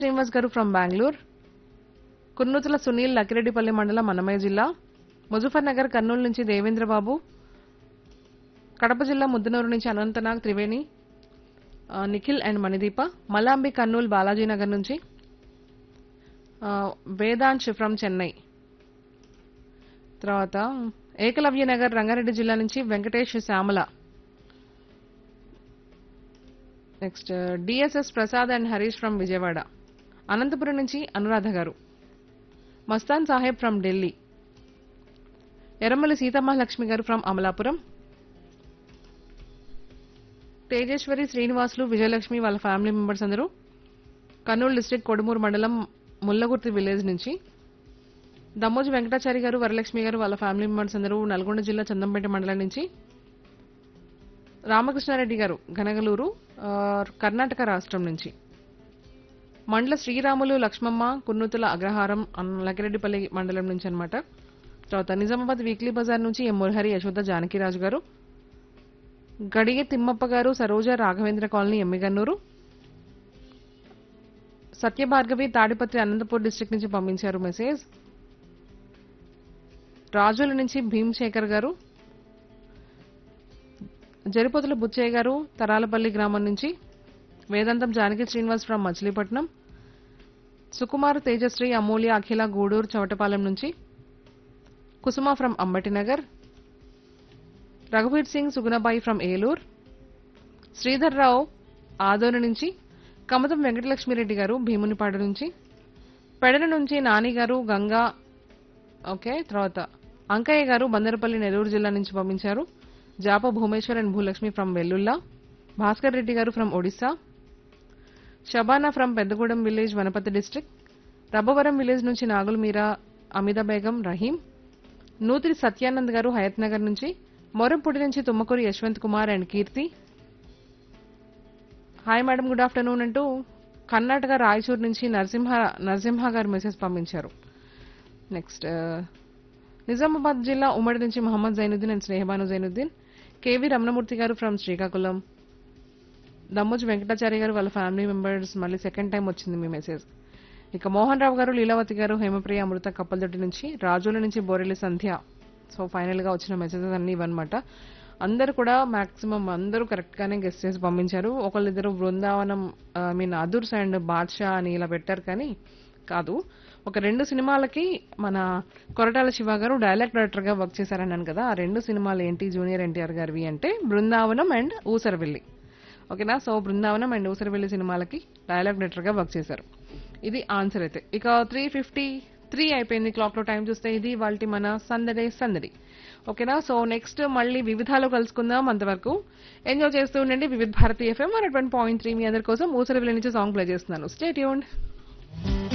Srinivas garu from Bengaluru Kurnuthula Sunil Lakkireddipalli mandal Annamayya జిల్లా ముజఫర్ నగర్ కర్నూలు నుంచి దేవేంద్ర బాబు కడప జిల్లా ముద్దనూరు నుంచి అనంతనాగ్ త్రివేణి ఆ, నిఖిల్ అండ్ మణిదీప మలాంబి కర్నూలు బాలాజీ నగర్ నుంచి ఆ, వేదాంశ్ ఫ్రమ్ చెన్నై తర్వాత ఏకలవ్య నగర్ రంగారెడ్డి జిల్లా నుంచి Venkatesh Shyamala next DSS Prasad and Harish from Vijayawada Anantapur నుంచి అనురాధ గారు మస్తాన్ సాహెబ్ ఫ్రమ్ ఢిల్లీ ఎర్రమల్లి సీతమహాలక్ష్మి గారు ఫ్రమ్ అమలాపురం తేజేశ్వరి శ్రీనివాసులు విజయలక్ష్మి వాళ్ళ ఫ్యామిలీ మెంబర్స్ అందరూ కర్నూలు డిస్ట్రిక్ట్ కొడుమూరు మండలం ముల్లగుర్తి విలేజ్ నుంచి దమ్మోజు వెంకటాచారి గారు వరలక్ష్మి గారు వాళ్ళ ఫ్యామిలీ మెంబర్స్ అందరూ నల్గొండ జిల్లా చందంపేట మండలం నుంచి రామకృష్ణారెడ్డి గారు గనగలూరు ఆ, కర్ణాటక రాష్ట్రం నుంచి మండల శ్రీరాములు లక్ష్మమ్మ కున్నూతుల అగ్రహారం అన్- లకిరెడ్డిపల్లి మండలం నుంచి అన్నమాట తర్వాత నిజామాబాద్ వీక్లీ బజార్ నుంచి ఎం మురహరి యశోద జానకిరాజు గారు గడిగే తిమ్మప్ప గారు సరోజ రాఘవేంద్ర కాలనీ ఎమ్మిగన్నూరు సత్యభార్గవి తాడిపత్రి అనంతపూర్ డిస్ట్రిక్ట్ నుంచి పంపించారు మెసేజ్ రాజుల నుంచి భీమశేఖర్ గారు జరిపోతుల బుచ్చయ్య గారు తరాలపల్లి గ్రామం నుంచి వేదాంతం జానకి శ్రీనివాస్ ఫ్రమ్ మచిలీపట్నం సుకుమార్ తేజశ్రీ అమూల్య అఖిల గూడూరు చవటపాలెం నుంచి కుసుమ ఫ్రమ్ అంబటినగర్ రఘువీర్ సింగ్ సుగుణబాయి ఫ్రమ్ ఏలూర్ శ్రీధర్ రావు ఆదోని నుంచి కమతం వెంకటలక్ష్మిరెడ్డి గారు భీమునిపాడు నుంచి పెడన నుంచి నాని గారు గంగా ఓకే తర్వాత అంకయ్య గారు బందరపల్లి నెల్లూరు జిల్లా నుంచి పంపించారు Japa Bhumeshwar and Bhulakshmi from Vellulla Bhaskar Reddy garu from Odisha Shabana from Peddagudem village Wanaparthy district Rabbavaram village నుంచి నాగుల్ మీరా అమిద బేగం రహీం నూతిరి సత్యానంద్ గారు హయత్ నగర్ నుంచి మొరంపూడి నుంచి Tummakuri Yashwant Kumar and Keerthi hi madam good afternoon అంటూ కర్ణాటక రాయచూర్ నుంచి నరసింహ నరసింహ గారు మెసేజ్ పంపించారు నెక్స్ట్ నిజామాబాద్ జిల్లా ఉమ్మడి నుంచి Mohammed Zainuddin and Snehabanu Zainuddin KV Ramanamurthy garu from Srikakulam Dammoju Venkatachari garu వాళ్ళ ఫ్యామిలీ మెంబర్స్ మళ్ళీ సెకండ్ టైం వచ్చింది మీ మెసేజ్ ఇక మోహన్ రావు గారు లీలావతి గారు హేమప్రియ అమృత కప్పలదొడ్డి నుంచి రాజుల నుంచి బోరెల్లి సంధ్య సో ఫైనల్ గా వచ్చిన మెసేజెస్ అన్ని ఇవన్నమాట అందరూ కూడా మాక్సిమం అందరూ కరెక్ట్ గానే గెస్ట్ చేసి పంపించారు ఒకళ్ళిద్దరు Brindavanam I mean Adhurs and Baadshah అని ఇలా పెట్టారు కానీ కాదు ఒక రెండు సినిమాలకి మన కొరటాల శివ గారు డైలాగ్ డైరెక్టర్ గా వర్క్ చేశారన్నాను కదా ఆ రెండు సినిమాలు ఏంటి జూనియర్ ఎన్టీఆర్ గారివి అంటే బృందావనం అండ్ ఊసరవెల్లి ఓకేనా సో బృందావనం అండ్ ఊసరవెల్లి సినిమాలకి డైలాగ్ డైరెక్టర్ గా వర్క్ చేశారు ఇది ఆన్సర్ అయితే ఇక త్రీ ఫిఫ్టీ త్రీ అయిపోయింది క్లాక్ లో టైం చూస్తే ఇది వాళ్ళ మన సందడే సందడి ఓకేనా సో నెక్స్ట్ మళ్ళీ వివిధాలు కలుసుకుందాం అంతవరకు ఎంజాయ్ చేస్తూ ఉండండి Vividh Bharati FM one point three మీ అందరి కోసం ఊసరవెల్లి నుంచి సాంగ్ ప్లే చేస్తున్నాను స్టేట్ యూన్